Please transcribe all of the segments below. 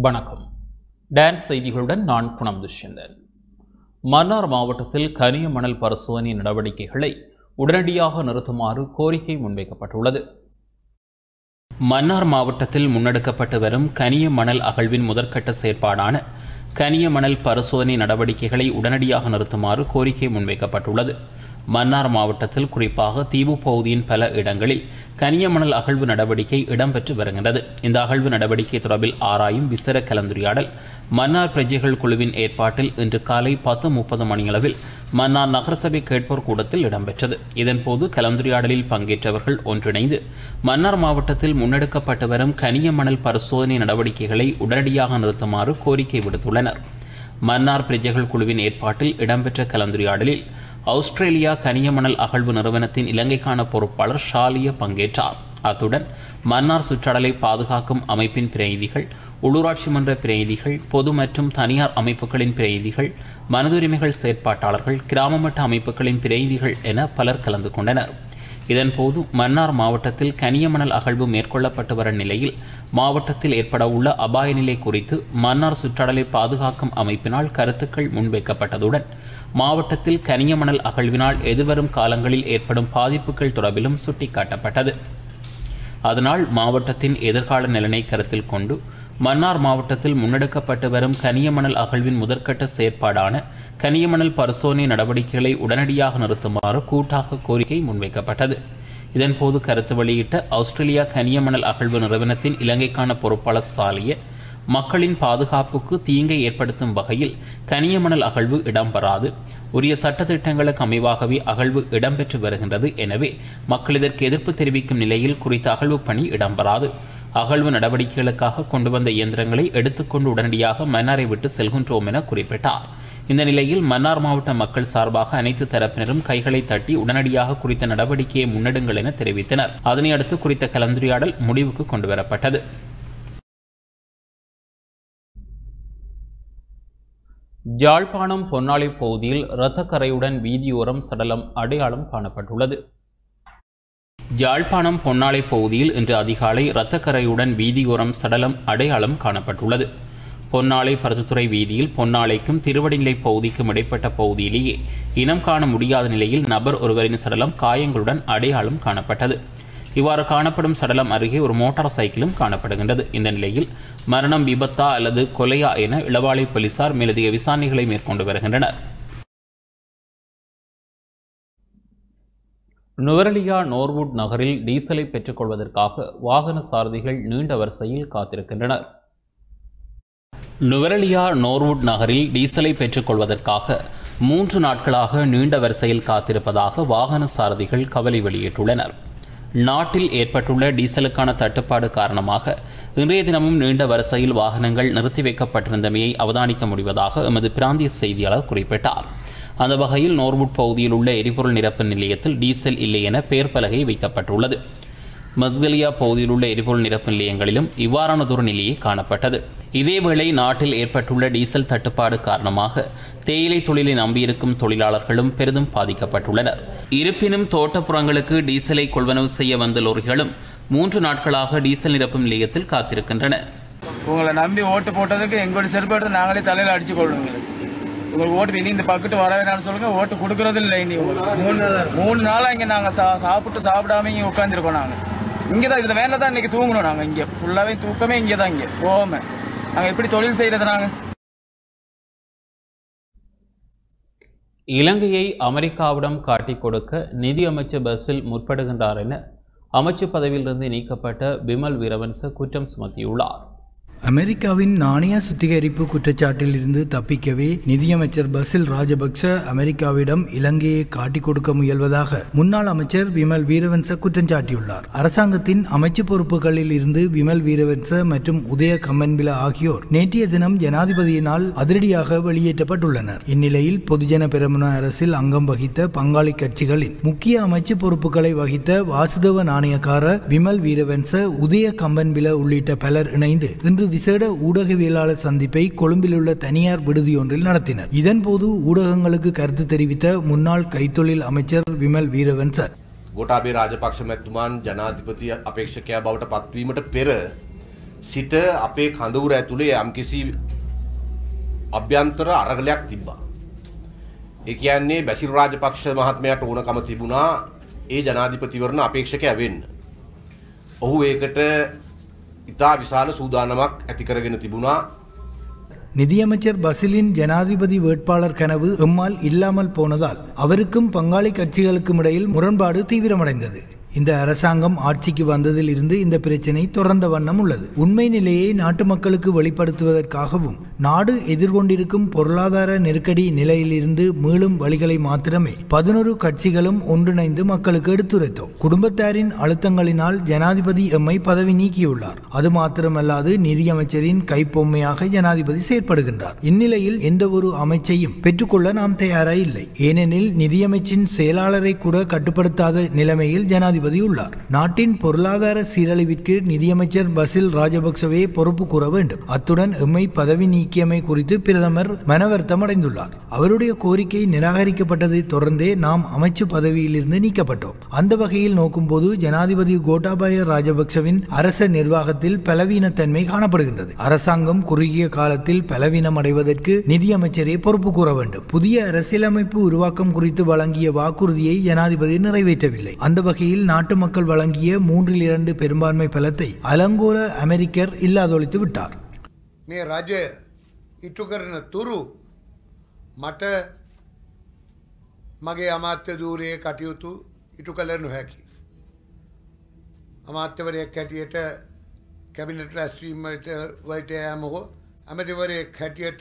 வணக்கம் டான்ஸ் செய்திகளுடன் நான் குணம் துஷ்யந்தன் மன்னார் மாவட்டத்தில் கனிய மணல் பரிசோதனை நடவடிக்கைகளை உடனடியாக நிறுத்துமாறு கோரிக்கை முன்வைக்கப்பட்டுள்ளது மன்னார் மாவட்டத்தில் முன்னெடுக்கப்பட்டு வரும் கனிய மணல் அகழ்வின் முதற்கட்ட செயற்பாடான கனிய மணல் பரிசோதனை நடவடிக்கைகளை உடனடியாக நிறுத்துமாறு கோரிக்கை முன்வைக்கப்பட்டுள்ளது மன்னார் மாவட்டத்தில் குறிப்பாக தீவு பகுதியின் பல இடங்களில் கனிய மணல் அகழ்வு நடவடிக்கை இடம்பெற்று வருகின்றது இந்த அகழ்வு நடவடிக்கை தொடர்பில் ஆராயும் விசேட கலந்துரையாடல் மன்னார் பிரஜைகள் குழுவின் ஏற்பாட்டில் இன்று காலை பத்து முப்பது மணியளவில் மன்னார் நகரசபை கேட்போர் கூடத்தில் இடம்பெற்றது இதன்போது கலந்துரையாடலில் பங்கேற்றவர்கள் ஒன்றிணைந்து மன்னார் மாவட்டத்தில் முன்னெடுக்கப்பட்டு வரும் கனிய மணல் பரிசோதனை நடவடிக்கைகளை உடனடியாக நிறுத்துமாறு கோரிக்கை விடுத்துள்ளனர் மன்னார் பிரஜைகள் குழுவின் ஏற்பாட்டில் இடம்பெற்ற கலந்துரையாடலில் ஆஸ்திரேலியா கனிய மணல் அகழ்வு நிறுவனத்தின் இலங்கைக்கான பொறுப்பாளர் ஷாலிய பங்கேற்றார் அத்துடன் மன்னார் சுற்றாடலை பாதுகாக்கும் அமைப்பின் பிரதிநிதிகள் உள்ளூராட்சி மன்ற பிரதிநிதிகள் பொது மற்றும் தனியார் அமைப்புகளின் பிரதிநிதிகள் மனதுரிமைகள் செயற்பாட்டாளர்கள் கிராம மட்ட அமைப்புகளின் பிரதிநிதிகள் என பலர் கலந்து கொண்டனர் இதன்போது மன்னார் மாவட்டத்தில் கனியமணல் அகழ்வு மேற்கொள்ளப்பட்டு வரும் நிலையில் மாவட்டத்தில் ஏற்பட உள்ள அபாய நிலை குறித்து மன்னார் சுற்றாடலை பாதுகாக்கும் அமைப்பினால் கருத்துக்கள் முன்வைக்கப்பட்டதுடன் மாவட்டத்தில் கனியமணல் அகழ்வினால் எதிர்வரும் காலங்களில் ஏற்படும் பாதிப்புகள் தொடர்பிலும் சுட்டிக்காட்டப்பட்டது அதனால் மாவட்டத்தின் எதிர்கால நலனை கருத்தில் கொண்டு மன்னார் மாவட்டத்தில் முன்னெடுக்கப்பட்டு வரும் கனியமணல் அகழ்வின் முதற்கட்ட செயற்பாடான கனியமணல் பரிசோதனை நடவடிக்கைகளை உடனடியாக நிறுத்துமாறு கூட்டாக கோரிக்கை முன்வைக்கப்பட்டது இதன்போது கருத்து வெளியிட்ட ஆஸ்திரேலியா கனியமணல் அகழ்வு நிறுவனத்தின் இலங்கைக்கான பொறுப்பாளர் சாலிய மக்களின் பாதுகாப்புக்கு தீங்கை ஏற்படுத்தும் வகையில் கனியமணல் அகழ்வு இடம்பெறாது உரிய சட்டத்திட்டங்களுக்கு அமைவாகவே அகழ்வு இடம்பெற்று வருகின்றது எனவே மக்கள் இதற்கு எதிர்ப்பு தெரிவிக்கும் நிலையில் குறித்த அகழ்வு பணி இடம்பெறாது அகழ்வு நடவடிக்கைகளுக்காக கொண்டு வந்த இயந்திரங்களை எடுத்துக்கொண்டு உடனடியாக மன்னாரை விட்டு செல்கின்றோம் என குறிப்பிட்டார் இந்த நிலையில் மன்னார் மாவட்ட மக்கள் சார்பாக அனைத்து தரப்பினரும் கைகளை தட்டி உடனடியாக குறித்த நடவடிக்கையை முன்னெடுங்கள் என தெரிவித்தனர் அதனையடுத்து குறித்த கலந்துரையாடல் முடிவுக்கு கொண்டுவரப்பட்டது ஜாழ்ப்பாணம் பொன்னாளி பகுதியில் இரத்தக்கரையுடன் வீதியோரம் சடலம் அடையாளம் காணப்பட்டுள்ளது ஜாழ்ப்பாணம் பொன்னாலை பகுதியில் இன்று அதிகாலை இரத்தக்கரையுடன் வீதியோரம் சடலம் அடையாளம் காணப்பட்டுள்ளது பொன்னாலை பருத்துத்துறை வீதியில் பொன்னாலைக்கும் திருவடிநிலை பகுதிக்கும் இடைப்பட்ட பகுதியிலேயே இனம் காண முடியாத நிலையில் நபர் ஒருவரின் சடலம் காயங்களுடன் அடையாளம் காணப்பட்டது இவ்வாறு காணப்படும் சடலம் அருகே ஒரு மோட்டார் சைக்கிளும் காணப்படுகின்றது இந்த நிலையில் மரணம் விபத்தா அல்லது கொலையா என இளவாலை போலீசார் மேலதிக விசாரணைகளை மேற்கொண்டு வருகின்றனர் நுவரலியா நோர்வுட் நகரில் டீசலை பெற்றுக்கொள்வதற்காக வாகன சாரதிகள் நீண்ட வரிசையில் காத்திருக்கின்றனர் நுவரலியா நோர்வுட் நகரில் டீசலை பெற்றுக்கொள்வதற்காக மூன்று நாட்களாக நீண்ட வரிசையில் காத்திருப்பதாக வாகன சாரதிகள் கவலை வெளியிட்டுள்ளனர் நாட்டில் ஏற்பட்டுள்ள டீசலுக்கான தட்டுப்பாடு காரணமாக இன்றைய தினமும் நீண்ட வரிசையில் வாகனங்கள் நிறுத்தி வைக்கப்பட்டிருந்தமையை அவதானிக்க முடிவதாக எமது பிராந்திய செய்தியாளர் குறிப்பிட்டார் அந்த வகையில் நோர்வுட் பகுதியில் உள்ள எரிபொருள் நிரப்பு நிலையத்தில் டீசல் இல்லை என பெயர் பலகை வைக்கப்பட்டுள்ளது மஸ்கலியா பகுதியில் உள்ள எரிபொருள் நிரப்பு நிலையங்களிலும் இவ்வாறானதொரு நிலையே காணப்பட்டது இதேவேளை நாட்டில் ஏற்பட்டுள்ள டீசல் தட்டுப்பாடு காரணமாக தேயிலை தொழிலை நம்பியிருக்கும் தொழிலாளர்களும் பெரிதும் பாதிக்கப்பட்டுள்ளனர் இருப்பினும் தோட்டப்புறங்களுக்கு டீசலை கொள்வனவு செய்ய வந்த லோரிகளும் மூன்று நாட்களாக டீசல் நிரப்பும் நிலையத்தில் காத்திருக்கின்றன உங்களை நம்பி ஓட்டு போட்டதுக்கு எங்களோட செருப்பு எடுத்து நாங்களே தலையில அடிச்சு கொள்ளுங்க உங்களுக்கு ஓட்டு இனி இந்த பக்கத்து வர வேணாம்னு சொல்லுங்க ஓட்டு கொடுக்கறது இல்லை இனி உங்களுக்கு மூணு நாளா இங்க நாங்க சா- சாப்பிட்டு சாப்பிடாம இங்க உட்காந்துருக்கோம் நாங்க இங்கதான் இதுல வேலை தான் இன்னைக்கு தூங்கணும் நாங்க இங்க ஃபுல்லாவே தூக்கமே இங்க தான் இங்க போகாம நாங்க எப்படி தொழில் செய்யறது நாங்க இலங்கையை அமெரிக்காவிடம் காட்டிக் கொடுக்க நிதி அமைச்சர் பஸ்ஸில் முற்படுகின்றார் என அமைச்சு பதவியிலிருந்து நீக்கப்பட்ட பிமல் வீரவன்ச குற்றம் சுமத்தியுள்ளார் அமெரிக்காவின் நாணய சுத்திகரிப்பு குற்றச்சாட்டில் இருந்து தப்பிக்கவே நிதியமைச்சர் பசில் ராஜபக்ச அமெரிக்காவிடம் இலங்கையை காட்டிக் கொடுக்க முயல்வதாக முன்னாள் அமைச்சர் விமல் வீரவன்ச குற்றம் சாட்டியுள்ளார் அரசாங்கத்தின் அமைச்சு பொறுப்புகளில் இருந்து விமல் வீரவன்ச மற்றும் உதய கம்மன்பில ஆகியோர் நேற்றைய தினம் ஜனாதிபதியினால் அதிரடியாக வெளியேற்றப்பட்டுள்ளனர் இந்நிலையில் பொதுஜன பெரமுன அரசில் அங்கம் வகித்த பங்காளி கட்சிகளின் முக்கிய அமைச்சு பொறுப்புகளை வகித்த வாசுதேவ நாணயக்கார விமல் வீரவன்ச உதய கம்பன்பில உள்ளிட்ட பலர் இணைந்து இன்று விசேட ஊடகவியலாளர் சந்திப்பை கொழும்பில் உள்ள தனியார் விடுதியொன்றில் நடத்தினர் இதன்போது ஊடகங்களுக்கு கருத்து தெரிவித்த முன்னாள் கைத்தொழில் அமைச்சர் விமல் සිට අපේ කඳවුර ඇතුළේ යම්කිසි අභ්‍යන්තර අරගලයක් තිබ්බා. ඒ කියන්නේ බැසිල් රාජපක්ෂ මහත්මයාට ඕනකම තිබුණා ඒ ජනාධිපතිවරණ අපේක්ෂකයා වෙන්න. ඔහු ඒකට ඉතා විශාල සූදානමක් ඇති කරගෙන තිබුණා நிதியமைச்சர் பசிலின் ஜனாதிபதி வேட்பாளர் கனவு எம்மால் இல்லாமல் போனதால் அவருக்கும் பங்காளி கட்சிகளுக்கும் இடையில் முரண்பாடு தீவிரமடைந்தது இந்த அரசாங்கம் ஆட்சிக்கு வந்ததில் இருந்து இந்த பிரச்சினை தொடர்ந்த வண்ணம் உள்ளது உண்மை நிலையை நாட்டு மக்களுக்கு வெளிப்படுத்துவதற்காகவும் நாடு எதிர்கொண்டிருக்கும் பொருளாதார நெருக்கடி நிலையிலிருந்து மீளும் வழிகளை மாத்திரமே பதினொரு கட்சிகளும் ஒன்றிணைந்து மக்களுக்கு எடுத்துரைத்தோம் குடும்பத்தாரின் அழுத்தங்களினால் ஜனாதிபதி எம்மை பதவி நீக்கியுள்ளார் அது மாத்திரமல்லாது நிதியமைச்சரின் கைப்பொம்மையாக ஜனாதிபதி செயற்படுகின்றார் இந்நிலையில் எந்த ஒரு அமைச்சையும் பெற்றுக்கொள்ள நாம் தயாராக இல்லை ஏனெனில் நிதியமைச்சின் செயலாளரை கூட கட்டுப்படுத்தாத நிலைமையில் ஜனாதிபதி உள்ளார் நாட்டின் பொருளாதார சீரழிவிற்கு நிதியமைச்சர் பசில் ராஜபக்சவே பொறுப்பு கூற வேண்டும் அத்துடன் எம்மை பதவி நீக்கியமை குறித்து பிரதமர் மனவர்த்தம் அடைந்துள்ளார் அவருடைய கோரிக்கை நிராகரிக்கப்பட்டதை தொடர்ந்தே நாம் அமைச்சு பதவியிலிருந்து நீக்கப்பட்டோம் அந்த வகையில் நோக்கும்போது ஜனாதிபதி கோட்டாபய ராஜபக்சவின் அரச நிர்வாகத்தில் பலவீனத்தன்மை காணப்படுகின்றது அரசாங்கம் குறுகிய காலத்தில் பலவீனம் அடைவதற்கு நிதியமைச்சரே பொறுப்பு கூற வேண்டும் புதிய அரசியலமைப்பு உருவாக்கம் குறித்து வழங்கிய வாக்குறுதியை ஜனாதிபதி நிறைவேற்றவில்லை அந்த வகையில் நாட்டு மக்கள் வழங்கிய மூன்றில் இரண்டு பெரும்பான்மை பலத்தை அலங்கோல அமெரிக்கர் இல்லாதொழித்து விட்டார் මේ රජ ඉටු කරන තුරු මට මගේ අමාත්‍ය දූරයේ කටයුතු ඉටු කළ නොහැකි. අමාත්‍යවරයෙක් හැටියට කැබිනට රැස්වීමට වලට යෑම හෝ ඇමතිවරයෙක් හැටියට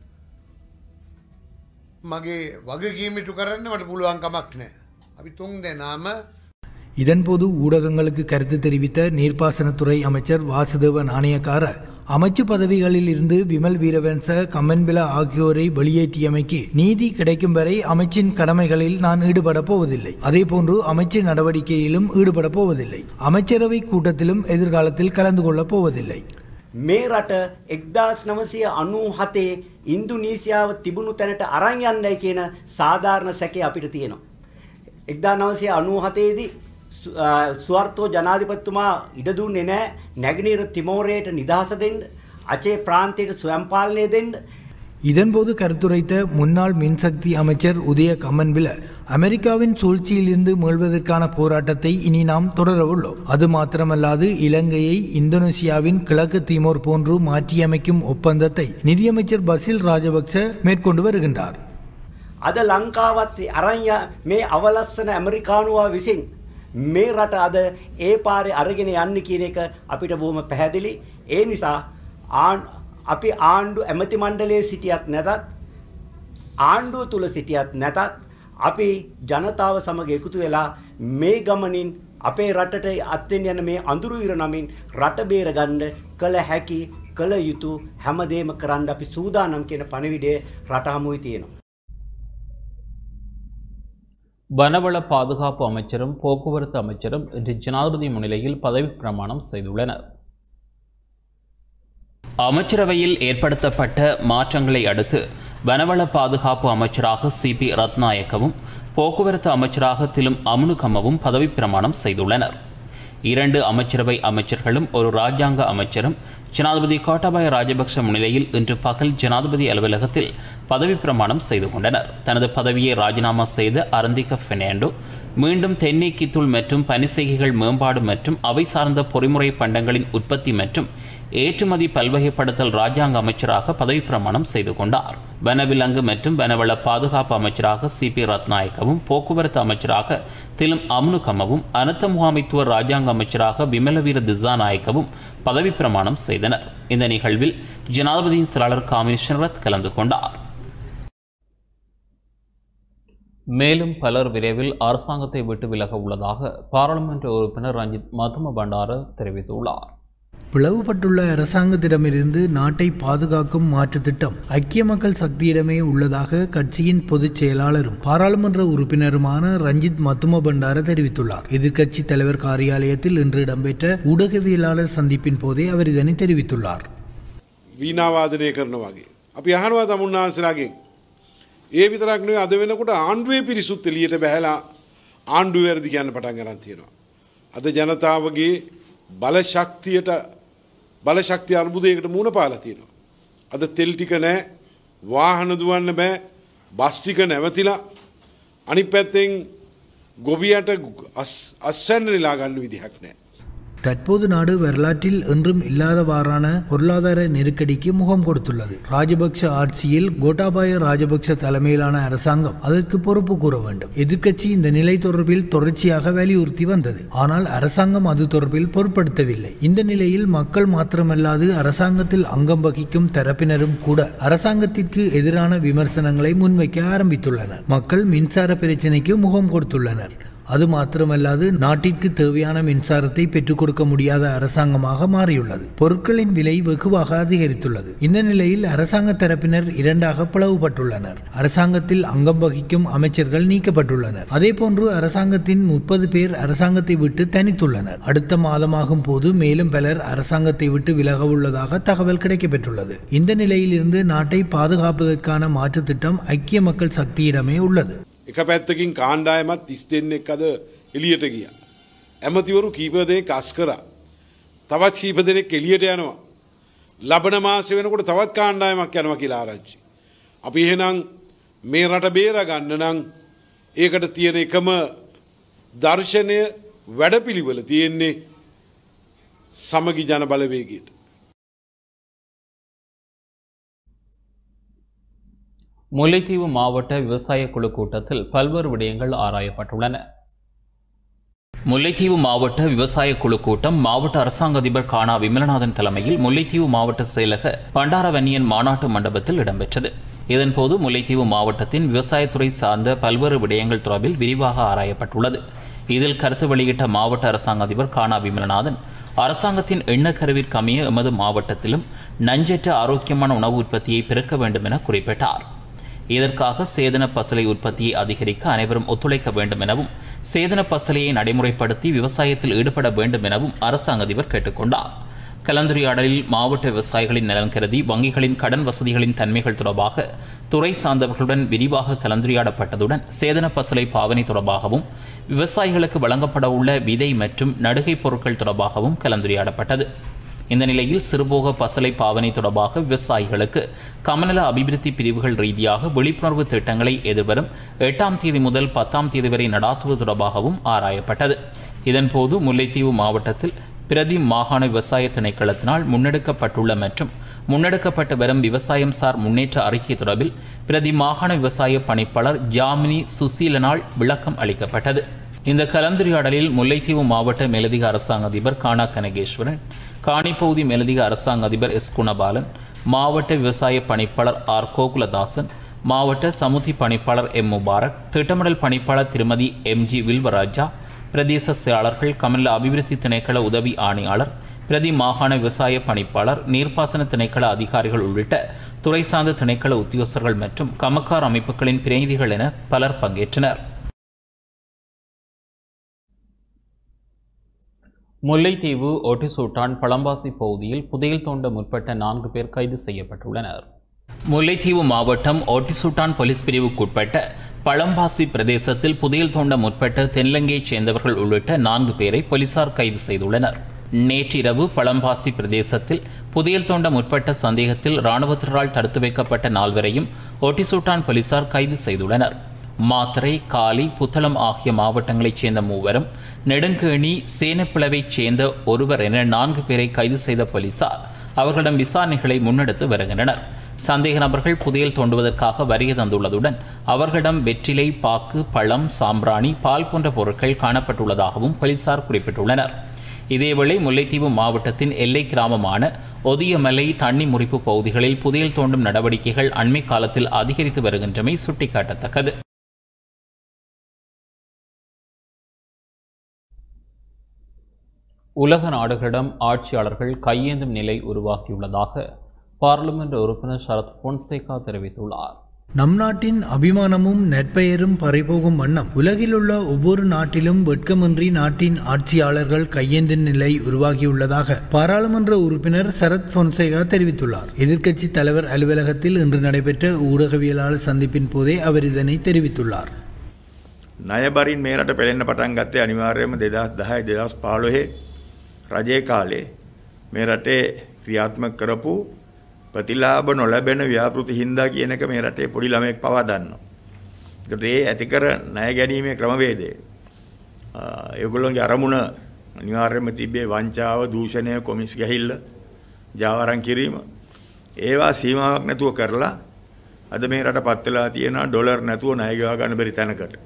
මගේ වගකීම ඉටු කරන්න මට පුළුවන් කමක් නෑ. අපි තුන් දෙනාම இதன்போது ஊடகங்களுக்கு கருத்து தெரிவித்த நீர்ப்பாசனத்துறை அமைச்சர் வாசுதேவ நாணயக்கார அமைச்சு பதவிகளில் இருந்து விமல் வீரவன்ச கம்மன்பில ஆகியோரை வெளியேற்றியமைக்கு நீதி கிடைக்கும் வரை அமைச்சின் கடமைகளில் நான் ஈடுபட போவதில்லை அதேபோன்று அமைச்சு நடவடிக்கையிலும் ஈடுபட போவதில்லை அமைச்சரவை கூட்டத்திலும் எதிர்காலத்தில் கலந்து கொள்ளப் போவதில்லை මේ රට එක්දස් නවසය අනු හතේ ඉන්දුනීසියාව තිබුණු තැනට අරං යන්නයි කියන සාධාරණ සැකේ අපිට තියෙනවා. එක්දා නවසය අනු හතේදී ස්වර්තෝ ජනාධිපත්තුමා ඉඩදුන්නේ නෑ නැගනීර තිමෝරයට නිදහස දෙන්න අචේ ප්‍රාන්තයට ස්වයම්පාලනය දෙන්න இதன்போது கருத்துரைத்த முன்னாள் மின்சக்தி அமைச்சர் உதய கம்மன்பில அமெரிக்காவின் சூழ்ச்சியிலிருந்து மீள்வதற்கான போராட்டத்தை இனி நாம் தொடரவுள்ளோம் அது மாத்திரமல்லாது இலங்கையை இந்தோனேசியாவின் கிழக்கு தீமோர் போன்று மாற்றியமைக்கும் ஒப்பந்தத்தை நிதியமைச்சர் பசில் ராஜபக்ச மேற்கொண்டு வருகின்றார் අද ලංකාවත් අරංය මේ අවලස්සන ඇමරිකානුවා විසින් මේ රට අද ඒ පාරේ අරගෙන යන්න කියන එක අපිට බොහොම පැහැදිලි. ඒ නිසා ආණ්- අපි ආණ්ඩු ඇමති මණ්ඩලයේ සිටියත් නැතත් ආණ්ඩුව තුල සිටියත් නැතත් අපි ජනතාව සමග එකතු වෙලා මේ ගමනින් අපේ රටට අත්වෙන් යන මේ අඳුරු ඉර නමින් රට බේරගන්න කළ හැකි කළ යුතු හැමදේම කරන්න අපි සූදානම් කියන පණිවිඩය රට හමුවේ තියෙනවා. வனவள பாதுகாப்பு அமைச்சரும் போக்குவரத்து அமைச்சரும் இன்று ஜனாதிபதி முன்னிலையில் பதவி பிரமாணம் செய்துள்ளனர் அமைச்சரவையில் ஏற்படுத்தப்பட்ட மாற்றங்களை அடுத்து வனவள பாதுகாப்பு அமைச்சராக சிபி ரத்நாயக்கவும் போக்குவரத்து அமைச்சராக திலும் அமுனுகம்மவும் பதவி பிரமாணம் செய்துள்ளனர் இரண்டு அமைச்சரவை அமைச்சர்களும் ஒரு ராஜாங்க அமைச்சரும் ஜனாதிபதி கோட்டாபாய ராஜபக்ஷ முன்னிலையில் இன்று பகல் ஜனாதிபதி அலுவலகத்தில் பதவி பிரமாணம் செய்து கொண்டனர் தனது பதவியை ராஜினாமா செய்த அரந்திக பெர்னாண்டோ மீண்டும் தென்னை கித்துள் மற்றும் பனிசெய்கைகள் மேம்பாடு மற்றும் அவை சார்ந்த பொறிமுறை பண்டங்களின் உற்பத்தி மற்றும் ஏற்றுமதி பல்வகைப்படுத்தல் ராஜாங்க அமைச்சராக பதவி பிரமாணம் செய்து கொண்டார் வனவிலங்கு மற்றும் வனவள பாதுகாப்பு அமைச்சராக சி பி ரத்நாயக்கவும் போக்குவரத்து அமைச்சராக திலும் அம்னுகமவும் அனர்த்த முகாமைத்துவ ராஜாங்க அமைச்சராக விமலவீர திசாநாயக்கவும் பதவி பிரமாணம் செய்தனர் இந்த நிகழ்வில் ஜனாதிபதியின் செயலாளர் காமினி ஷரத் கலந்து கொண்டார் மேலும் பலர் விரைவில் அரசாங்கத்தை விட்டு விலக உள்ளதாக பாராளுமன்ற உறுப்பினர் ரஞ்சித் மதும பண்டார தெரிவித்துள்ளார் பிளவுபட்டுள்ள அரசாங்கத்திடமிருந்து நாட்டை பாதுகாக்கும் மாற்றுத் திட்டம் ஐக்கிய மக்கள் சக்தியிடமே உள்ளதாக கட்சியின் பொதுச் செயலாளரும் பாராளுமன்ற உறுப்பினருமான ரஞ்சித் மத்தும பண்டார தெரிவித்துள்ளார் எதிர்க்கட்சி தலைவர் காரியாலயத்தில் இன்று இடம்பெற்ற ஊடகவியலாளர் சந்திப்பின் போதே அவர் இதனை தெரிவித்துள்ளார் වීනාවාදනය කරන වගේ. අපි අහනවා තමුන්නාන්සලාගෙන්. ඒ විතරක් නෙවෙයි අද වෙනකොට ආණ්ඩුවේ පිරිසුත් එළියට බැහැලා ආණ්ඩුව වැරදි කියන්න පටන් ගන්න තියෙනවා. අද ජනතාවගේ බල ශක්තියට බලශක්ති අර්බුදයකට මුණ පාලා තියෙනවා. අද තෙල් ටික නැහැ, වාහන දුවන්න බෑ, බස් ටික නැවතිලා අනිත් පැත්තෙන් ගොවියට අස්වැන්න නිලා ගන්න විදිහක් නැහැ. தற்போது நாடு வரலாற்றில் என்றும் இல்லாதவாறான பொருளாதார நெருக்கடிக்கு முகம் கொடுத்துள்ளது ராஜபக்ஷ ஆட்சியில் கோட்டாபாய ராஜபக்ஷ தலைமையிலான அரசாங்கம் அதற்கு பொறுப்பு கூற வேண்டும் எதிர்க்கட்சி இந்த நிலை தொடர்பில் தொடர்ச்சியாக வலியுறுத்தி வந்தது ஆனால் அரசாங்கம் அது தொடர்பில் பொருட்படுத்தவில்லை இந்த நிலையில் மக்கள் மாத்திரமல்லாது அரசாங்கத்தில் அங்கம் வகிக்கும் தரப்பினரும் கூட அரசாங்கத்திற்கு எதிரான விமர்சனங்களை முன்வைக்க ஆரம்பித்துள்ளனர் மக்கள் மின்சார பிரச்சினைக்கு முகம் கொடுத்துள்ளனர் அது மாத்திரமல்லாது நாட்டிற்கு தேவையான மின்சாரத்தை பெற்றுக் கொடுக்க முடியாத அரசாங்கமாக மாறியுள்ளது பொருட்களின் விலை வெகுவாக அதிகரித்துள்ளது இந்த நிலையில் அரசாங்க தரப்பினர் இரண்டாக பிளவுபட்டுள்ளனர் அரசாங்கத்தில் அங்கம் வகிக்கும் அமைச்சர்கள் நீக்கப்பட்டுள்ளனர் அதேபோன்று அரசாங்கத்தின் முப்பது பேர் அரசாங்கத்தை விட்டு தனித்துள்ளனர் அடுத்த மாதமாகும் போது மேலும் பலர் அரசாங்கத்தை விட்டு விலக உள்ளதாக தகவல் கிடைக்கப்பெற்றுள்ளது இந்த நிலையிலிருந்து நாட்டை பாதுகாப்பதற்கான மாற்று திட்டம் ஐக்கிய மக்கள் சக்தியிடமே உள்ளது එක පැත්තකින් කාණ්ඩායමත් තිස් දෙන්නෙක් අද එලියට ගිය. ඇමතිවරු කීප දෙනෙක් අස් කරා. තවත් කීප දෙනෙක් එලියට යනවා. ලබන මාස වෙනකොට තවත් කාණ්ඩායමක් යනවා කියලා ආරංචි. අපි එහෙනම් මේ රට බේර ගන්න නම් ඒකට තියෙන එකම දර්ශනය වැඩපිළිවෙල තියෙන්නේ සමගි ජන බලවේගයට. முல்லைத்தீவு மாவட்ட விவசாய குழு கூட்டத்தில் பல்வேறு விடயங்கள் ஆராயப்பட்டுள்ளன முல்லைத்தீவு மாவட்ட விவசாய குழு கூட்டம் மாவட்ட அரசாங்க அதிபர் கானா விமலநாதன் தலைமையில் முல்லைத்தீவு மாவட்ட செயலக பண்டாரவன்னியன் மாநாட்டு மண்டபத்தில் இடம்பெற்றது இதன்போது முல்லைத்தீவு மாவட்டத்தின் விவசாயத்துறை சார்ந்த பல்வேறு விடயங்கள் தொடர்பில் விரிவாக ஆராயப்பட்டுள்ளது இதில் கருத்து வெளியிட்ட மாவட்ட அரசாங்க அதிபர் கானா விமலநாதன் அரசாங்கத்தின் எண்ணக்கருவிற்கமைய எமது மாவட்டத்திலும் நஞ்சற்ற ஆரோக்கியமான உணவு உற்பத்தியை பெருக்க வேண்டும் என குறிப்பிட்டார் இதற்காக சேதன பசலை உற்பத்தியை அதிகரிக்க அனைவரும் ஒத்துழைக்க வேண்டும் எனவும் சேதன பசலையை நடைமுறைப்படுத்தி விவசாயத்தில் ஈடுபட வேண்டும் எனவும் அரசாங்க அதிபர் கேட்டுக்கொண்டார் கலந்துரையாடலில் மாவட்ட விவசாயிகளின் நலன் கருதி வங்கிகளின் கடன் வசதிகளின் தன்மைகள் தொடர்பாக துறை சார்ந்தவர்களுடன் விரிவாக கலந்துரையாடப்பட்டதுடன் சேதன பசலை பாவனை தொடர்பாகவும் விவசாயிகளுக்கு வழங்கப்பட உள்ள விதை மற்றும் நடுகை பொருட்கள் தொடர்பாகவும் கலந்துரையாடப்பட்டது இந்த நிலையில் சிறுபோக பசலை பாவனை தொடர்பாக விவசாயிகளுக்கு கமநல அபிவிருத்தி பிரிவுகள் ரீதியாக விழிப்புணர்வு திட்டங்களை எதிர்வரும் எட்டாம் தேதி முதல் பத்தாம் தேதி வரை நடாத்துவது தொடர்பாகவும் ஆராயப்பட்டது இதன்போது முல்லைத்தீவு மாவட்டத்தில் பிரதி மாகாண விவசாய திணைக்களத்தினால் முன்னெடுக்கப்பட்டுள்ள மற்றும் முன்னெடுக்கப்பட்டு வரும் விவசாயம் சார் முன்னேற்ற அறிக்கை தொடர்பில் பிரதி மாகாண விவசாய பணிப்பாளர் ஜாமினி சுசீலனால் விளக்கம் அளிக்கப்பட்டது இந்த கலந்துரையாடலில் முல்லைத்தீவு மாவட்ட மேலதிக அரசாங்க அதிபர் கானா கனகேஸ்வரன் காணிப்பகுதி மேலதிக அரசாங்க அதிபர் எஸ் குணபாலன் மாவட்ட விவசாய பணிப்பாளர் ஆர் கோகுலதாசன் மாவட்ட சமுதி பணிப்பாளர் எம் முபாரக் திட்டமிடல் பணிப்பாளர் திருமதி எம் ஜி வில்வராஜா பிரதேச செயலாளர்கள் கமல அபிவிருத்தி திணைக்கள உதவி ஆணையாளர் பிரதி மாகாண விவசாய பணிப்பாளர் நீர்ப்பாசன திணைக்கள அதிகாரிகள் உள்ளிட்ட துறை சார்ந்த திணைக்கள உத்தியோகஸ்தர்கள் மற்றும் கமக்கார் அமைப்புகளின் பிரதிநிதிகள் என பலர் பங்கேற்றனர் முல்லைத்தீவு ஒட்டிசூட்டான் பழம்பாசி பகுதியில் புதையல் தோண்ட முற்பட்ட நான்கு பேர் கைது செய்யப்பட்டுள்ளனர் முல்லைத்தீவு மாவட்டம் ஒட்டிசூட்டான் போலீஸ் பிரிவுக்குட்பட்ட பழம்பாசி பிரதேசத்தில் புதையல் தோண்ட முற்பட்ட தென்லங்கையைச் சேர்ந்தவர்கள் உள்ளிட்ட நான்கு பேரை போலீசார் கைது செய்துள்ளனர் நேற்றிரவு பழம்பாசி பிரதேசத்தில் புதையல் தோண்ட முற்பட்ட சந்தேகத்தில் இராணுவத்தினரால் தடுத்து வைக்கப்பட்ட நால்வரையும் ஒட்டிசூட்டான் போலீசார் கைது செய்துள்ளனர் மாத்தறை காலி புத்தளம் ஆகிய மாவட்டங்களைச் சேர்ந்த மூவரும் நெடுங்கேணி சேனப்பிளவைச் சேர்ந்த ஒருவர் என நான்கு பேரை கைது செய்த போலீசார் அவர்களிடம் விசாரணைகளை முன்னெடுத்து வருகின்றனர் சந்தேக நபர்கள் புதையல் தோண்டுவதற்காக வரிய தந்துள்ளதுடன் அவர்களிடம் வெற்றிலை பாக்கு பழம் சாம்பிராணி பால் போன்ற பொருட்கள் காணப்பட்டுள்ளதாகவும் போலீசார் குறிப்பிட்டுள்ளனர் இதேவேளை முல்லைத்தீவு மாவட்டத்தின் எல்லை கிராமமான ஒதியமலை தண்ணி முறிப்பு பகுதிகளில் புதையல் தோண்டும் நடவடிக்கைகள் அண்மை காலத்தில் அதிகரித்து வருகின்றமை சுட்டிக்காட்டத்தக்கது உலக நாடுகளிடம் ஆட்சியாளர்கள் கையேந்தும் நிலை உருவாகியுள்ளதாக பார்லிமெண்ட் உறுப்பினர் சரத் பொன்சேகா தெரிவித்துள்ளார் நம் நாட்டின் அபிமானமும் நற்பெயரும் பறிபோகும் வண்ணம் உலகிலுள்ள ஒவ்வொரு நாட்டிலும் வெட்கமின்றி நாட்டின் ஆட்சியாளர்கள் கையேந்தின் நிலை உருவாகியுள்ளதாக பாராளுமன்ற உறுப்பினர் சரத் பொன்சேகா தெரிவித்துள்ளார் எதிர்க்கட்சி தலைவர் அலுவலகத்தில் இன்று நடைபெற்ற ஊடகவியலாளர் சந்திப்பின் போதே அவர் இதனை தெரிவித்துள்ளார் ණයබරින් මේ රට පෙළෙන්න පටන් ගත්තේ අනිවාර්යයෙන්ම දෙදස් දහයි දෙදස් පාලොහේ රජය කාලේ මේ රටේ ක්‍රියාත්මක කරපු ප්‍රතිලාභ නොලැබෙන ව්‍යාපෘති හින්දා කියන එක මේ රටේ පොඩි ළමයෙක් පවා දන්නවා. ඒකට ඒ ඇති කර ණය ගැනීමේ ක්‍රමවේදය අ, ඒගොල්ලෝගේ අරමුණ අනිවාර්යයෙන්ම තිබේ වංචාව, දූෂණය, කොමිස් ගැහිල්ල, ජාවාරම් කිරීම. ඒවා සීමාවක් නැතුව කරලා අද මේ රට පත් වෙලා තියෙනවා ඩොලර් නැතුව ණය ගෙවා ගන්න බැරි தனකට.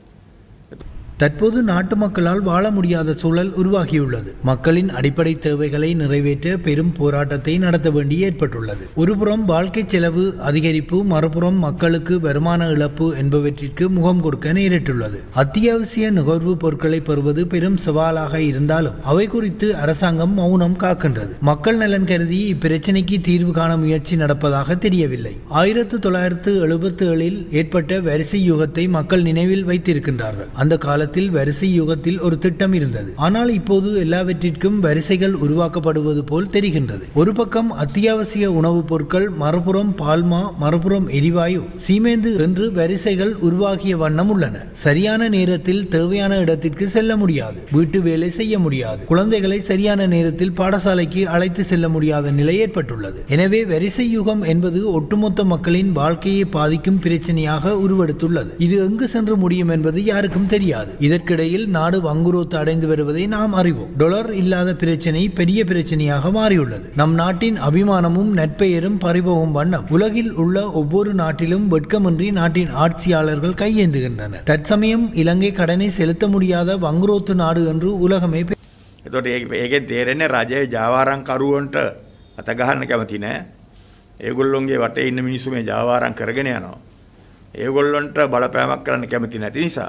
தற்போது நாட்டு மக்களால் வாழ முடியாத சூழல் உருவாகியுள்ளது மக்களின் அடிப்படை தேவைகளை நிறைவேற்ற பெரும் போராட்டத்தை நடத்த வேண்டி ஏற்பட்டுள்ளது ஒருபுறம் வாழ்க்கை செலவு அதிகரிப்பு மறுபுறம் மக்களுக்கு வருமான இழப்பு என்பவற்றிற்கு முகம் கொடுக்க நேரிட்டுள்ளது அத்தியாவசிய நுகர்வு பொருட்களை பெறுவது பெரும் சவாலாக இருந்தாலும் அவை குறித்து அரசாங்கம் மௌனம் காக்கின்றது மக்கள் நலன் கருதி இப்பிரச்சினைக்கு தீர்வு காண முயற்சி நடப்பதாக தெரியவில்லை ஆயிரத்து தொள்ளாயிரத்து எழுபத்தி ஏழில் ஏற்பட்ட வரிசை யுகத்தை மக்கள் நினைவில் வைத்திருக்கின்றார்கள் அந்த காலத்தில் வரிசை யுகத்தில் ஒரு திட்டம் இருந்தது ஆனால் இப்போது எல்லாவற்றிற்கும் வரிசைகள் உருவாக்கப்படுவது போல் தெரிகின்றது ஒரு பக்கம் அத்தியாவசிய உணவுப் பொருட்கள் மறுபுறம் பால்மா மறுபுறம் எரிவாயு சீமேந்து என்று வரிசைகள் உருவாகிய வண்ணம் உள்ளன சரியான நேரத்தில் தேவையான இடத்திற்கு செல்ல முடியாது வீட்டு வேலை செய்ய முடியாது குழந்தைகளை சரியான நேரத்தில் பாடசாலைக்கு அழைத்து செல்ல முடியாத நிலை ஏற்பட்டுள்ளது எனவே வரிசை யுகம் என்பது ஒட்டுமொத்த மக்களின் வாழ்க்கையை பாதிக்கும் பிரச்சனையாக உருவெடுத்துள்ளது இது எங்கு சென்று முடியும் என்பது யாருக்கும் தெரியாது இதற்கிடையில் நாடு வங்குரோத்து அடைந்து வருவதை நாம் அறிவோம் டொலர் இல்லாத பிரச்சனை பெரிய பிரச்சனையாக மாறியுள்ளது நம் நாட்டின் அபிமானமும் நட்பெயரும் பறிபோகும் வண்ணம் உலகில் உள்ள ஒவ்வொரு நாட்டிலும் வெட்கமின்றி நாட்டின் ஆட்சியாளர்கள் கையேந்துகின்றனர் தற்சமயம் இலங்கை கடனை செலுத்த முடியாத வங்குரோத்து நாடு என்று உலகமே பே- එතකොට ඒ- ඒකෙන් තේරෙන්නේ රජයේ ජාවාරම්කරුවන්ට අත ගහන්න කැමති නෑ. ඒගොල්ලොන්ගේ වටේ ඉන්න මිනිස්සු මේ ජාවාරම් කරගෙන යනවා. ඒගොල්ලොන්ට බලපෑමක් කරන්න කැමති නැති නිසා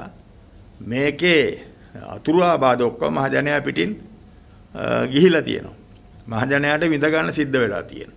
මේකේ අතුරු ආබාධ ඔක්කොම මහජනයා පිටින් අ, ගිහිලා තියෙනවා. මහජනයාට විඳ ගන්න සිද්ධ වෙලා තියෙනවා.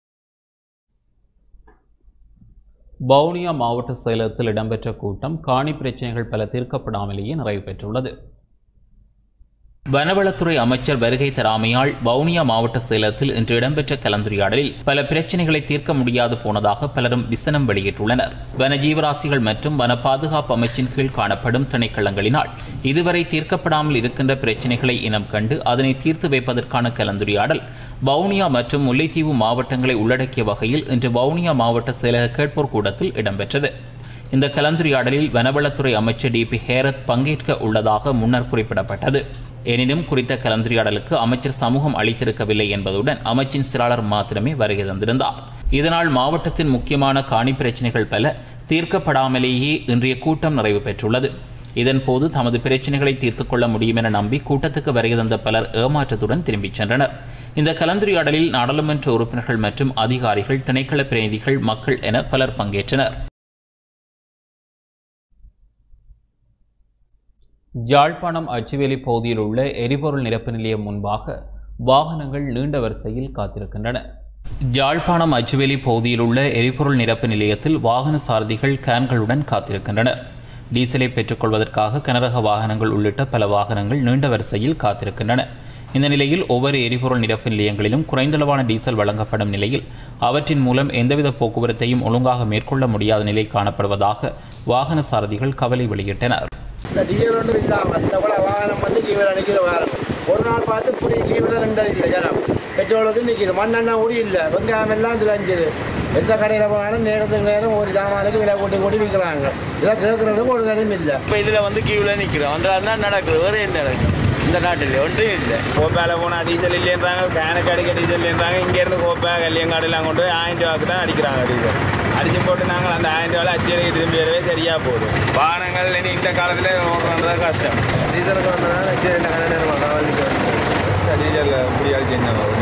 வவுனியா மாவட்ட செயலகத்தில் இடம்பெற்ற கூட்டம் காணி பிரச்சனைகள் பல தீர்க்கப்படாமலேயே நிறைவு பெற்றுள்ளது வனவளத்துறை அமைச்சர் வருகை தராமையால் வவுனியா மாவட்ட செயலகத்தில் இன்று இடம்பெற்ற கலந்துரையாடலில் பல பிரச்சனைகளை தீர்க்க முடியாது போனதாக பலரும் விசனம் வெளியிட்டுள்ளனர் வன ஜீவராசிகள் மற்றும் வன பாதுகாப்பு அமைச்சின் கீழ் காணப்படும் திணைக்களங்களினால் இதுவரை தீர்க்கப்படாமல் இருக்கின்ற பிரச்சனைகளை இனம் கண்டு அதனை தீர்த்து வைப்பதற்கான கலந்துரையாடல் வவுனியா மற்றும் முல்லைத்தீவு மாவட்டங்களை உள்ளடக்கிய வகையில் இன்று வவுனியா மாவட்ட செயலக கேட்போர் கூடத்தில் இடம்பெற்றது இந்த கலந்துரையாடலில் வனவளத்துறை அமைச்சர் டி பி ஹேரத் பங்கேற்க உள்ளதாக முன்னர் குறிப்பிடப்பட்டது எனினும் குறித்த கலந்துரையாடலுக்கு அமைச்சர் சமூகம் அளித்திருக்கவில்லை என்பதுடன் அமைச்சின் செயலாளர் மாத்திரமே வருகை தந்திருந்தார் இதனால் மாவட்டத்தின் முக்கியமான காணி பிரச்சனைகள் பல தீர்க்கப்படாமலேயே இன்றைய கூட்டம் நிறைவு பெற்றுள்ளது இதன்போது தமது பிரச்சனைகளை தீர்த்துக் கொள்ள முடியும் என நம்பி கூட்டத்துக்கு வருகை தந்த பலர் ஏமாற்றத்துடன் திரும்பிச் சென்றனர் இந்த கலந்துரையாடலில் நாடாளுமன்ற உறுப்பினர்கள் மற்றும் அதிகாரிகள் திணைக்கள பிரதிநிதிகள் மக்கள் என பலர் பங்கேற்றனர் யாழ்ப்பாணம் அச்சுவேலி பகுதியில் உள்ள எரிபொருள் நிரப்பு நிலையம் முன்பாக வாகனங்கள் நீண்ட வரிசையில் காத்திருக்கின்றன யாழ்ப்பாணம் அச்சுவேலி பகுதியில் உள்ள எரிபொருள் நிரப்பு நிலையத்தில் வாகன சாரதிகள் கேன்களுடன் காத்திருக்கின்றனர் டீசலை பெற்றுக்கொள்வதற்காக கனரக வாகனங்கள் உள்ளிட்ட பல வாகனங்கள் நீண்ட வரிசையில் காத்திருக்கின்றன இந்த நிலையில் ஒவ்வொரு எரிபொருள் நிரப்பு நிலையங்களிலும் குறைந்தளவான டீசல் வழங்கப்படும் நிலையில் அவற்றின் மூலம் எந்தவித போக்குவரத்தையும் ஒழுங்காக மேற்கொள்ள முடியாத நிலை காணப்படுவதாக வாகன சாரதிகள் கவலை வெளியிட்டனர் இந்த டீசல் ஒன்றும் இல்லாமல் இந்த போல வாகனம் வந்து கீழே நிற்கிற வாகனம் ஒரு நாள் பார்த்து இப்படி கீழே ரெண்டு இல்லை ஜனம் பெட்ரோலுக்கு நிற்கிது மண்ணெண்ணெய் ஊடி இல்லை வெங்காயம் எல்லாம் துவஞ்சுது எந்த கடையில் போனாலும் நேரத்துக்கு நேரம் ஒரு ஜாமானுக்கு விலை கூட்டி கூட்டி விற்கிறாங்க இதை கேட்குறதுக்கு ஒரு நேரம் இல்லை இப்போ இதில் வந்து கியூவில் நிற்கிறோம் வந்தால் தான் நடக்குது வேறு என்ன நடக்குது இந்த நாட்டில் ஒன்றும் இல்லை கோப்பால போனால் டீசல் இல்லைன்றாங்க கேனுக்கு அடிக்க டீசல் இல்லைன்றாங்க இங்கேருந்து கோப்பா கல்லியங்காடுலாம் கொண்டு போய் ஆயிரம் ரூபாய்க்கு தான் அடிக்கிறாங்க டீசல் அடிச்சு போட்டு நாங்கள் அந்த ஆயிரம் ரூபாயில் அச்சடிக்கு திரும்பி வரவே சரியாக போகுது வாகனங்கள் இனி இந்த காலத்தில் ஓடுறது கஷ்டம் டீசலுக்கு வந்தனால ரெண்டு கடை நேரம் டீசல் முடியாது செஞ்சாங்க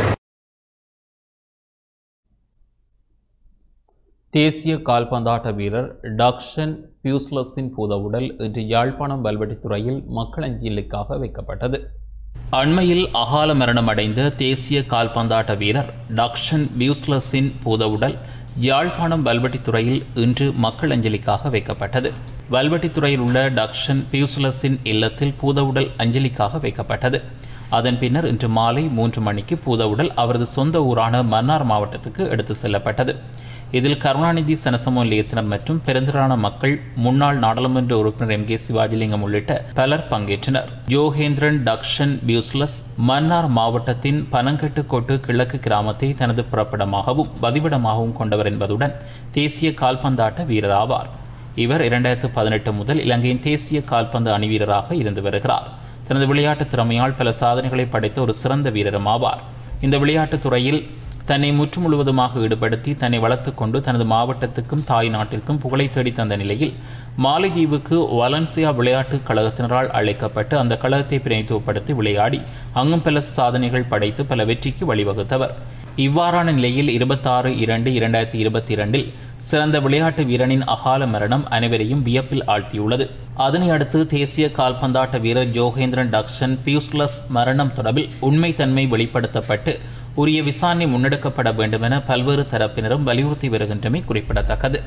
தேசிய கால்பந்தாட்ட வீரர் டாக்ஷன் பியூஸ்லஸின் பூதவுடல் இன்று யாழ்ப்பாணம் வல்வெட்டித்துறையில் மக்களஞ்சலிக்காக வைக்கப்பட்டது அண்மையில் அகால மரணம் அடைந்த தேசிய கால்பந்தாட்ட வீரர் டாக்ஷன் பியூஸ்லஸின் பூதவுடல் யாழ்ப்பாணம் வல்வெட்டித்துறையில் இன்று மக்கள் அஞ்சலிக்காக வைக்கப்பட்டது வல்வெட்டித்துறையில் உள்ள டாக்ஷன் பியூஸ்லஸின் இல்லத்தில் பூதவுடல் அஞ்சலிக்காக வைக்கப்பட்டது அதன் பின்னர் இன்று மாலை மூன்று மணிக்கு பூதவுடல் அவரது சொந்த ஊரான மன்னார் மாவட்டத்துக்கு எடுத்து செல்லப்பட்டது இதில் கருணாநிதி சனசமோ நிலையத்தினர் மற்றும் பெருந்திரளான மக்கள் முன்னாள் நாடாளுமன்ற உறுப்பினர் எம் கே சிவாஜிலிங்கம் உள்ளிட்ட பலர் பங்கேற்றனர் ஜோகேந்திரன் டக்ஷன் பியூஸ்லஸ் மன்னார் மாவட்டத்தின் பனங்கட்டுக்கோட்டு கிழக்கு கிராமத்தை தனது புறப்படமாகவும் வதிவிடமாகவும் கொண்டவர் என்பதுடன் தேசிய கால்பந்தாட்ட வீரர் ஆவார் இவர் இரண்டாயிரத்து பதினெட்டு முதல் இலங்கையின் தேசிய கால்பந்து அணிவீரராக இருந்து வருகிறார் தனது விளையாட்டுத் திறமையால் பல சாதனைகளை படைத்த ஒரு சிறந்த வீரரும் ஆவார் இந்த விளையாட்டுத் துறையில் தன்னை முற்று முழுவதுமாக ஈடுபடுத்தி தன்னை வளர்த்துக் கொண்டு தனது மாவட்டத்துக்கும் தாய் நாட்டிற்கும் புகழை தேடி தந்த நிலையில் மாலைதீவுக்கு வலன்சியா விளையாட்டுக் கழகத்தினரால் அழைக்கப்பட்டு அந்த கழகத்தை பிரதித்துவப்படுத்தி விளையாடி அங்கும் பல சாதனைகள் படைத்து பல வெற்றிக்கு வழிவகுத்தவர் இவ்வாறான நிலையில் இருபத்தாறு இரண்டு இரண்டாயிரத்தி இருபத்தி இரண்டில் சிறந்த விளையாட்டு வீரனின் அகால மரணம் அனைவரையும் வியப்பில் ஆழ்த்தியுள்ளது அதனை அடுத்து தேசிய கால்பந்தாட்ட வீரர் ஜோகேந்திரன் டக்ஷன் பியூஸ்லஸ் மரணம் தொடர்பில் உண்மைத்தன்மை வெளிப்படுத்தப்பட்டு உரிய விசாரணை முன்னெடுக்கப்பட வேண்டுமென பல்வேறு தரப்பினரும் வலியுறுத்தி வருகின்றமை குறிப்பிடத்தக்கது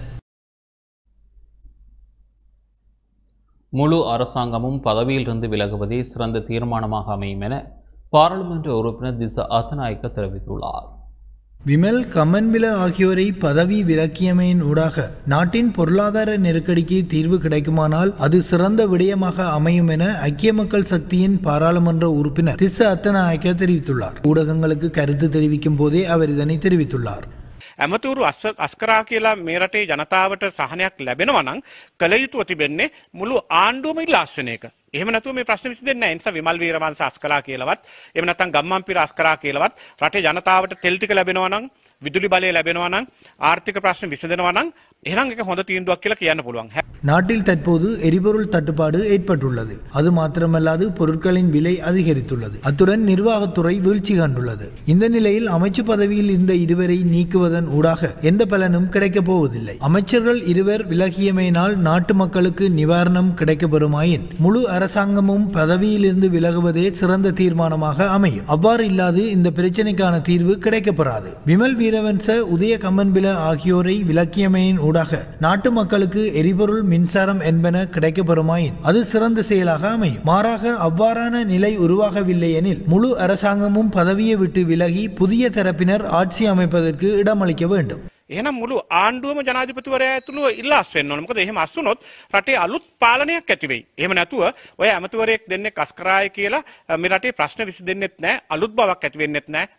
முழு அரசாங்கமும் பதவியிலிருந்து விலகுவதே சிறந்த தீர்மானமாக அமையும் என பாராளுமன்ற உறுப்பினர் திச அத்தநாயக்க தெரிவித்துள்ளார் விமல் கமன்பில ஆகியோரை பதவி விலக்கியமையின் ஊடாக நாட்டின் பொருளாதார நெருக்கடிக்கு தீர்வு கிடைக்குமானால் அது சிறந்த விடயமாக அமையும் என ஐக்கிய மக்கள் சக்தியின் பாராளுமன்ற உறுப்பினர் திச அத்தநாயக்க தெரிவித்துள்ளார் ஊடகங்களுக்கு கருத்து தெரிவிக்கும் போதே அவர் இதனை தெரிவித்துள்ளார் ඇමතුරු අස් අස්කරා කියලා මේ රටේ ජනතාවට සහනයක් ලැබෙනවා නම් කළ යුතුව තිබෙන්නේ මුළු ආණ්ඩුවම ඉල්ලාස්සන එක. එහෙම නැතුව මේ ප්‍රශ්න විසඳෙන්නේ නැහැ. ඒ නිසා විමල් වීරවංශ අස්කරා කියලාවත් එහෙම නැත්නම් ගම්මන්පිර අස්කරා කියලාවත් රටේ ජනතාවට තෙල් ටික ලැබෙනවා නම් විදුලි බලය ලැබෙනවා නම් ආර්ථික ප්‍රශ්න විසඳෙනවා නම් එහෙනම් ඒක හොඳ තීන්දුවක් කියලා කියන්න පුළුවන්. நாட்டில் தற்போது எரிபொருள் தட்டுப்பாடு ஏற்பட்டுள்ளது அது மாத்திரமல்லாது பொருட்களின் விலை அதிகரித்துள்ளது அத்துடன் நிர்வாகத்துறை வீழ்ச்சி கண்டுள்ளது இந்த நிலையில் அமைச்சு பதவியில் இந்த இருவரை நீக்குவதன் ஊடாக எந்த பலனும் கிடைக்கப் போவதில்லை அமைச்சர்கள் இருவர் விலகியமையினால் நாட்டு மக்களுக்கு நிவாரணம் கிடைக்கப்பெறுமாயின் முழு அரசாங்கமும் பதவியிலிருந்து விலகுவதே சிறந்த தீர்மானமாக அமையும் அவ்வாறு இல்லாது இந்த பிரச்சினைக்கான தீர்வு கிடைக்கப்பெறாது விமல் வீரவன்ச உதய கம்மன்பில ஆகியோரை விலக்கியமையின் ஊடாக நாட்டு மக்களுக்கு எரிபொருள் மின்சாரம் என்பன கிடைக்கப்பெறுமாயின் அது சிறந்த செயலாக அமையும் மாறாக அவ்வாறான நிலை உருவாகவில்லை எனில் முழு அரசாங்கமும் பதவியை விட்டு விலகி புதிய தரப்பினர் ஆட்சி அமைப்பதற்கு இடமளிக்க வேண்டும் එහෙනම් මුළු ආණ්ඩුවම ජනාධිපතිවරයා ඇතුළුව ඉල්ලාස් වෙන්න ඕනේ. මොකද එහෙම අස් වුණොත් රටේ අලුත් පාලනයක් ඇති වෙයි. එහෙම නැතුව ඔය ඇමතිවරයෙක් දෙන්නේ කස්කරාය කියලා අ, මේ රටේ ප්‍රශ්න විසඳෙන්නෙත් නැහැ. අලුත් බවක් ඇති වෙන්නෙත් නැහැ.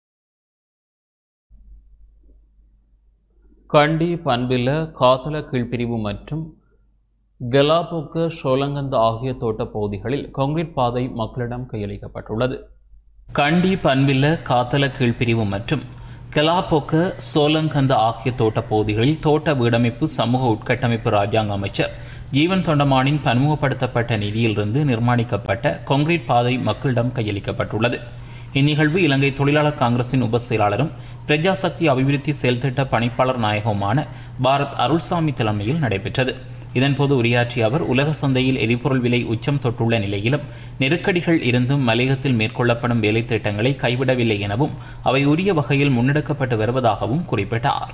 கண்டி பண்பில காத்தல கீழ்பிரிவு மற்றும் கெலாபோக்கு ஷோலங்கந்த ஆகிய தோட்ட பகுதிகளில் கான்கிரீட் பாதை மக்களிடம் கையளிக்கப்பட்டுள்ளது கண்டி பண்பில காத்தல கீழ்பிரிவு மற்றும் கெலாபோக்கு சோலங்கந்த ஆகிய தோட்ட பகுதிகளில் தோட்ட வீடமைப்பு சமூக உட்கட்டமைப்பு ராஜாங்க அமைச்சர் ஜீவன் தொண்டமானின் பன்முகப்படுத்தப்பட்ட நிதியிலிருந்து நிர்மாணிக்கப்பட்ட கான்கிரீட் பாதை மக்களிடம் கையளிக்கப்பட்டுள்ளது இந்நிகழ்வு இலங்கை தொழிலாளர் காங்கிரசின் உப செயலாளரும் பிரஜாசக்தி அபிவிருத்தி செயல்திட்ட பணிப்பாளர் நாயகவுமான பாரத் அருள்சாமி தலைமையில் நடைபெற்றது இதன்போது உரையாற்றிய அவர் உலக சந்தையில் எரிபொருள் விலை உச்சம் தொட்டுள்ள நிலையிலும் நெருக்கடிகள் இருந்தும் மலையகத்தில் மேற்கொள்ளப்படும் வேலை திட்டங்களை கைவிடவில்லை எனவும் அவை உரிய வகையில் முன்னெடுக்கப்பட்டு வருவதாகவும் குறிப்பிட்டார்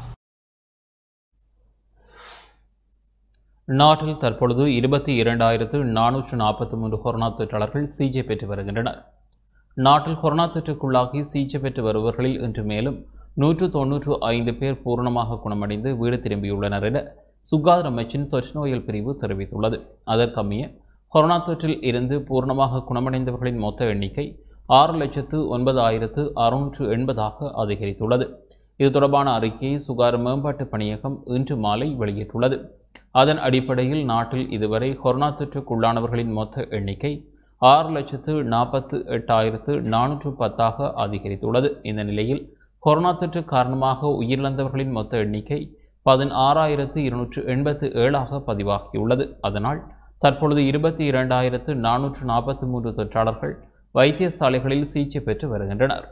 நாட்டில் தற்பொழுது இருபத்தி இரண்டாயிரத்து நானூற்று நாற்பத்தி மூன்று கொரோனா தொற்றாளர்கள் சிகிச்சை பெற்று வருகின்றனர் நாட்டில் கொரோனா தொற்றுக்குள்ளாகி சிகிச்சை பெற்று வருபவர்களில் இன்று மேலும் நூற்று தொன்னூற்று ஐந்து பேர் பூரணமாக குணமடைந்து வீடு திரும்பியுள்ளனர் என சுகாதார அமைச்சின் தொற்று நோயல் பிரிவு தெரிவித்துள்ளது அதற்கமைய கொரோனா தொற்றில் இருந்து பூர்ணமாக குணமடைந்தவர்களின் மொத்த எண்ணிக்கை ஆறு லட்சத்து ஒன்பதாயிரத்து அறுநூற்று எண்பதாக அதிகரித்துள்ளது இது தொடர்பான அறிக்கையை சுகாதார மேம்பாட்டு பணியகம் இன்று மாலை வெளியிட்டுள்ளது அதன் அடிப்படையில் நாட்டில் இதுவரை கொரோனா தொற்றுக்குள்ளானவர்களின் மொத்த எண்ணிக்கை ஆறு லட்சத்து நாற்பத்து எட்டாயிரத்து நானூற்று பத்தாக அதிகரித்துள்ளது இந்த நிலையில் கொரோனா தொற்று காரணமாக உயிரிழந்தவர்களின் மொத்த எண்ணிக்கை பதினாறாயிரத்து இருநூற்று எண்பத்து ஏழாக பதிவாகியுள்ளது அதனால் தற்பொழுது இருபத்தி இரண்டாயிரத்து நானூற்று நாற்பத்தி மூன்று தொற்றாளர்கள் வைத்தியசாலைகளில் சிகிச்சை பெற்று வருகின்றனர்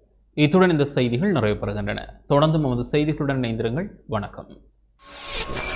இத்துடன் இந்த செய்திகள் நிறைவு பெறுகின்றன தொடர்ந்து நமது செய்திகளுடன் இணைந்திருங்கள் வணக்கம்